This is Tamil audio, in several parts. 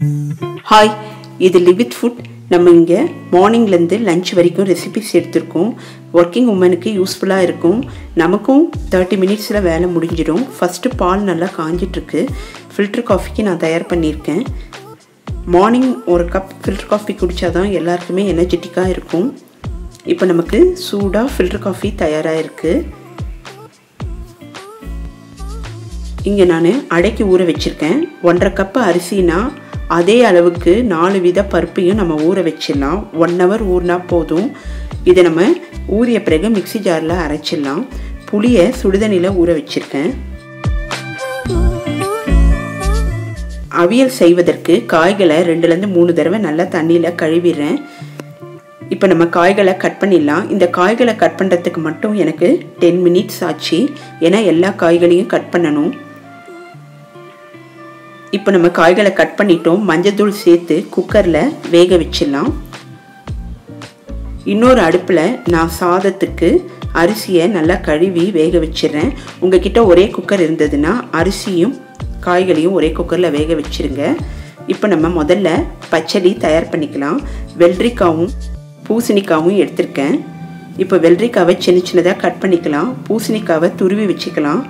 ஹாய் இது லிவித் ஃபுட் நம்ம இங்கே மார்னிங்லேருந்து லஞ்ச் வரைக்கும் ரெசிபிஸ் எடுத்திருக்கோம் ஒர்க்கிங் உமனுக்கு யூஸ்ஃபுல்லாக இருக்கும் நமக்கும் தேர்ட்டி மினிட்ஸில் வேலை முடிஞ்சிடும் ஃபஸ்ட்டு பால் நல்லா காஞ்சிட்ருக்கு ஃபில்டர் காஃபிக்கு நான் தயார் பண்ணியிருக்கேன் மார்னிங் ஒரு கப் ஃபில்டர் காஃபி குடித்தா தான் எல்லாருக்குமே எனர்ஜெட்டிக்காக இருக்கும் இப்போ நமக்கு சூடாக ஃபில்டர் காஃபி தயாராக இருக்குது இங்கே நான் அடைக்கு ஊற வச்சுருக்கேன் ஒன்றரை கப்பு அரிசினா அதே அளவுக்கு நாலு வித பருப்பையும் நம்ம ஊற வச்சிடலாம் ஒன் ஹவர் ஊறினா போதும் இதை நம்ம ஊறிய பிறகு மிக்சி ஜாரில் அரைச்சிடலாம் புளியை சுடுதண்ணியில் ஊற வச்சுருக்கேன் அவியல் செய்வதற்கு காய்களை ரெண்டுலேருந்து மூணு தடவை நல்லா தண்ணியில் கழுவிடுறேன் இப்போ நம்ம காய்களை கட் பண்ணிடலாம் இந்த காய்களை கட் பண்ணுறதுக்கு மட்டும் எனக்கு டென் மினிட்ஸ் ஆச்சு ஏன்னா எல்லா காய்களையும் கட் பண்ணணும் இப்போ நம்ம காய்களை கட் பண்ணிட்டோம் மஞ்சத்தூள் சேர்த்து குக்கரில் வேக வச்சிடலாம் இன்னொரு அடுப்பில் நான் சாதத்துக்கு அரிசியை நல்லா கழுவி வேக வச்சிடுறேன் உங்ககிட்ட ஒரே குக்கர் இருந்ததுன்னா அரிசியும் காய்களையும் ஒரே குக்கரில் வேக வச்சுருங்க இப்போ நம்ம முதல்ல பச்சடி தயார் பண்ணிக்கலாம் வெள்ளரிக்காவும் பூசணிக்காவும் எடுத்திருக்கேன் இப்போ வெள்ளரிக்காவை சின்ன சின்னதாக கட் பண்ணிக்கலாம் பூசணிக்காவை துருவி வச்சுக்கலாம்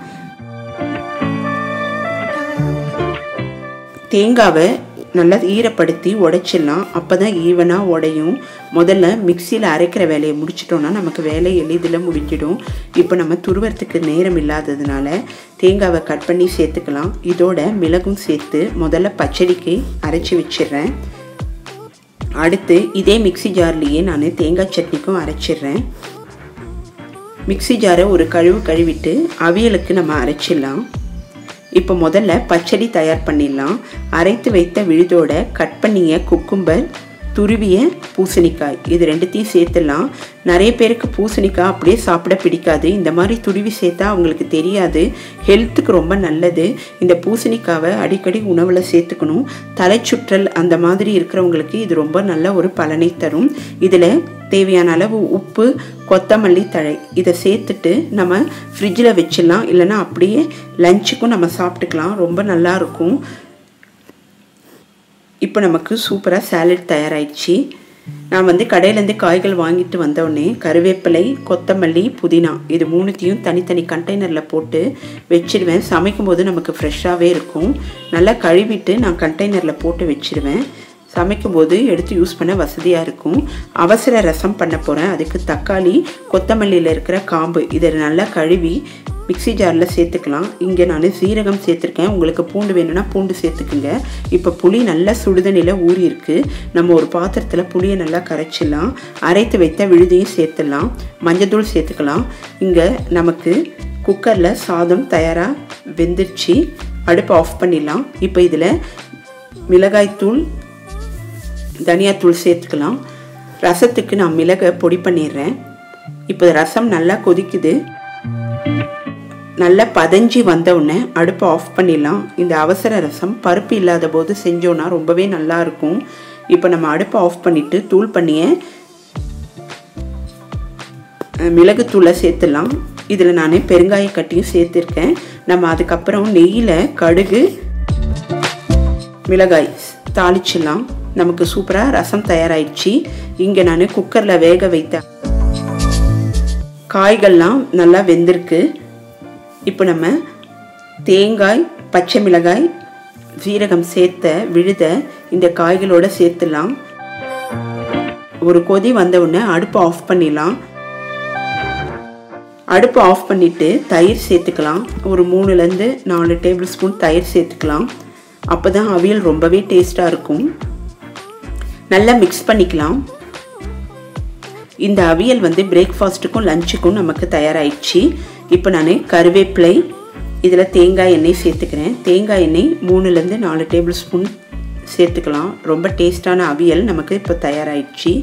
தேங்காவை நல்லா ஈரப்படுத்தி உடைச்சிடலாம் அப்போ தான் ஈவனாக உடையும் முதல்ல மிக்சியில் அரைக்கிற வேலையை முடிச்சிட்டோன்னா நமக்கு வேலை எளிதில் முடிஞ்சிடும் இப்போ நம்ம துருவறதுக்கு நேரம் இல்லாததுனால தேங்காவை கட் பண்ணி சேர்த்துக்கலாம் இதோட மிளகும் சேர்த்து முதல்ல பச்சடிக்கு அரைச்சி வச்சிடுறேன் அடுத்து இதே மிக்சி ஜார்லேயே நான் தேங்காய் சட்னிக்கும் அரைச்சிடுறேன் மிக்சி ஜாரை ஒரு கழுவு கழுவிட்டு அவியலுக்கு நம்ம அரைச்சிடலாம் இப்போ முதல்ல பச்சடி தயார் பண்ணிடலாம் அரைத்து வைத்த விழுதோட கட் பண்ணிய குக்கும்பர் துருவிய பூசணிக்காய் இது ரெண்டுத்தையும் சேர்த்துடலாம் நிறைய பேருக்கு பூசணிக்காய் அப்படியே சாப்பிட பிடிக்காது இந்த மாதிரி துருவி சேர்த்தா அவங்களுக்கு தெரியாது ஹெல்த்துக்கு ரொம்ப நல்லது இந்த பூசணிக்காவை அடிக்கடி உணவில் சேர்த்துக்கணும் தலைச்சுற்றல் அந்த மாதிரி இருக்கிறவங்களுக்கு இது ரொம்ப நல்ல ஒரு பலனை தரும் இதில் தேவையான அளவு உப்பு கொத்தமல்லி தழை இதை சேர்த்துட்டு நம்ம ஃப்ரிட்ஜில் வச்சிடலாம் இல்லைன்னா அப்படியே லஞ்சுக்கும் நம்ம சாப்பிட்டுக்கலாம் ரொம்ப நல்லாயிருக்கும் இப்போ நமக்கு சூப்பராக சாலட் தயாராகிடுச்சு நான் வந்து கடையிலேருந்து காய்கள் வாங்கிட்டு வந்தோடனே கருவேப்பிலை கொத்தமல்லி புதினா இது மூணுத்தையும் தனித்தனி கண்டெய்னரில் போட்டு வச்சிடுவேன் சமைக்கும்போது நமக்கு ஃப்ரெஷ்ஷாகவே இருக்கும் நல்லா கழுவிட்டு நான் கண்டெய்னரில் போட்டு வச்சிடுவேன் சமைக்கும்போது எடுத்து யூஸ் பண்ண வசதியாக இருக்கும் அவசர ரசம் பண்ண போகிறேன் அதுக்கு தக்காளி கொத்தமல்லியில் இருக்கிற காம்பு இதை நல்லா கழுவி மிக்சி ஜாரில் சேர்த்துக்கலாம் இங்கே நான் சீரகம் சேர்த்துருக்கேன் உங்களுக்கு பூண்டு வேணும்னா பூண்டு சேர்த்துக்குங்க இப்போ புளி நல்லா சுடுதண்ணியில் ஊறி இருக்குது நம்ம ஒரு பாத்திரத்தில் புளியை நல்லா கரைச்சிடலாம் அரைத்து வைத்த விழுதையும் சேர்த்துடலாம் மஞ்சத்தூள் சேர்த்துக்கலாம் இங்கே நமக்கு குக்கரில் சாதம் தயாராக வெந்துருச்சு அடுப்பு ஆஃப் பண்ணிடலாம் இப்போ இதில் மிளகாய்த்தூள் தனியாத்தூள் சேர்த்துக்கலாம் ரசத்துக்கு நான் மிளகை பொடி பண்ணிடுறேன் இப்போ ரசம் நல்லா கொதிக்குது நல்லா பதஞ்சி வந்தவுடனே அடுப்பை ஆஃப் பண்ணிடலாம் இந்த அவசர ரசம் பருப்பு இல்லாத போது செஞ்சோன்னா ரொம்பவே நல்லா இருக்கும் இப்போ நம்ம அடுப்பை ஆஃப் பண்ணிவிட்டு தூள் பண்ணிய மிளகுத்தூளை சேர்த்துடலாம் இதில் நான் பெருங்காய கட்டியும் சேர்த்துருக்கேன் நம்ம அதுக்கப்புறம் நெய்யில் கடுகு மிளகாய் தாளிச்சிடலாம் நமக்கு சூப்பராக ரசம் தயாராகிடுச்சு இங்கே நான் குக்கரில் வேக வைத்த காய்கள்லாம் நல்லா வெந்திருக்கு இப்போ நம்ம தேங்காய் பச்சை மிளகாய் சீரகம் சேர்த்த விழுத இந்த காய்களோட சேர்த்துலாம் ஒரு கொதி வந்த உடனே அடுப்பை ஆஃப் பண்ணிடலாம் அடுப்பு ஆஃப் பண்ணிவிட்டு தயிர் சேர்த்துக்கலாம் ஒரு மூணுலேருந்து நாலு டேபிள் ஸ்பூன் தயிர் சேர்த்துக்கலாம் அப்போ தான் அவியல் ரொம்பவே டேஸ்ட்டாக இருக்கும் நல்லா மிக்ஸ் பண்ணிக்கலாம் இந்த அவியல் வந்து பிரேக்ஃபாஸ்ட்டுக்கும் லஞ்சுக்கும் நமக்கு தயாராகிடுச்சு இப்போ நான் கருவேப்பிலை இதில் தேங்காய் எண்ணெய் சேர்த்துக்கிறேன் தேங்காய் எண்ணெய் மூணுலேருந்து நாலு டேபிள் ஸ்பூன் சேர்த்துக்கலாம் ரொம்ப டேஸ்டான அவியல் நமக்கு இப்போ தயாராகிடுச்சு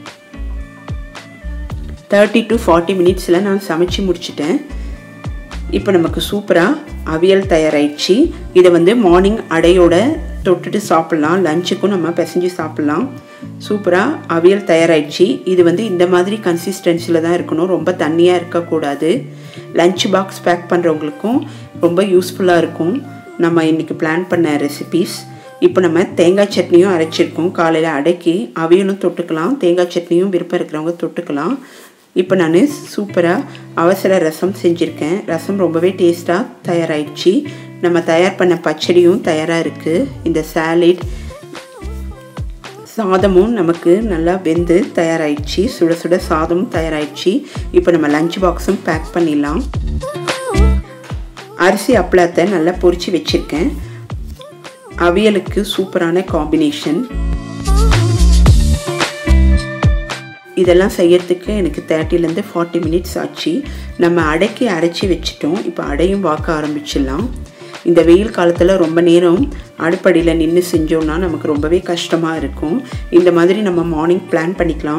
தேர்ட்டி டு ஃபார்ட்டி மினிட்ஸில் நான் சமைச்சு முடிச்சிட்டேன் இப்போ நமக்கு சூப்பராக அவியல் தயாராகிடுச்சு இதை வந்து மார்னிங் அடையோட தொட்டுட்டு சாப்பிட்லாம் லஞ்சுக்கும் நம்ம பிசைஞ்சு சாப்பிட்லாம் சூப்பராக அவியல் தயாராகிடுச்சு இது வந்து இந்த மாதிரி கன்சிஸ்டன்சியில் தான் இருக்கணும் ரொம்ப தண்ணியாக இருக்கக்கூடாது லஞ்ச் பாக்ஸ் பேக் பண்ணுறவங்களுக்கும் ரொம்ப யூஸ்ஃபுல்லாக இருக்கும் நம்ம இன்றைக்கி பிளான் பண்ண ரெசிபீஸ் இப்போ நம்ம தேங்காய் சட்னியும் அரைச்சிருக்கோம் காலையில் அடக்கி அவியலும் தொட்டுக்கலாம் தேங்காய் சட்னியும் விருப்பம் இருக்கிறவங்க தொட்டுக்கலாம் இப்போ நான் சூப்பராக அவசர ரசம் செஞ்சுருக்கேன் ரசம் ரொம்பவே டேஸ்ட்டாக தயாராகிடுச்சு நம்ம தயார் பண்ண பச்சடியும் தயாராக இருக்குது இந்த சாலிட் சாதமும் நமக்கு நல்லா வெந்து தயாராகிடுச்சு சுட சுட சாதமும் தயாராகிடுச்சு இப்போ நம்ம லஞ்ச் பாக்ஸும் பேக் பண்ணிடலாம் அரிசி அப்பளத்தை நல்லா பொரித்து வச்சுருக்கேன் அவியலுக்கு சூப்பரான காம்பினேஷன் இதெல்லாம் செய்யறதுக்கு எனக்கு தேர்ட்டிலேருந்து ஃபார்ட்டி மினிட்ஸ் ஆச்சு நம்ம அடைக்கி அரைச்சி வச்சுட்டோம் இப்போ அடையும் வாக்க ஆரம்பிச்சிடலாம் இந்த வெயில் காலத்தில் ரொம்ப நேரம் அடுப்படியில் நின்று செஞ்சோம்னா நமக்கு ரொம்பவே கஷ்டமாக இருக்கும் இந்த மாதிரி நம்ம மார்னிங் பிளான் பண்ணிக்கலாம்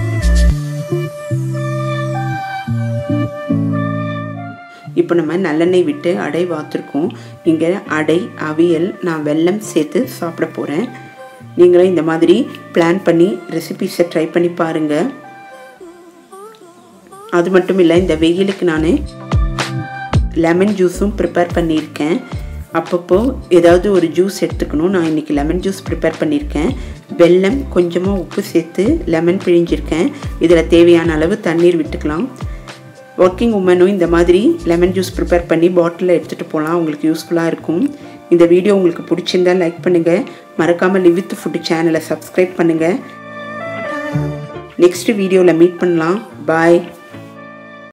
இப்போ நம்ம நல்லெண்ணெய் விட்டு அடை வாத்துருக்கோம் இங்கே அடை அவியல் நான் வெல்லம் சேர்த்து சாப்பிட போகிறேன் நீங்களும் இந்த மாதிரி பிளான் பண்ணி ரெசிபிஸை ட்ரை பண்ணி பாருங்கள் அது மட்டும் இல்லை இந்த வெயிலுக்கு நான் லெமன் ஜூஸும் ப்ரிப்பேர் பண்ணியிருக்கேன் அப்பப்போ ஏதாவது ஒரு ஜூஸ் எடுத்துக்கணும் நான் இன்றைக்கி லெமன் ஜூஸ் ப்ரிப்பேர் பண்ணியிருக்கேன் வெல்லம் கொஞ்சமாக உப்பு சேர்த்து லெமன் பிழிஞ்சிருக்கேன் இதில் தேவையான அளவு தண்ணீர் விட்டுக்கலாம் ஒர்க்கிங் உமனும் இந்த மாதிரி லெமன் ஜூஸ் ப்ரிப்பேர் பண்ணி பாட்டிலில் எடுத்துகிட்டு போகலாம் உங்களுக்கு யூஸ்ஃபுல்லாக இருக்கும் இந்த வீடியோ உங்களுக்கு பிடிச்சிருந்தா லைக் பண்ணுங்கள் மறக்காமல் லிவ் வித் ஃபுட்டு சேனலை சப்ஸ்கிரைப் பண்ணுங்கள் நெக்ஸ்ட் வீடியோவில் மீட் பண்ணலாம் பாய்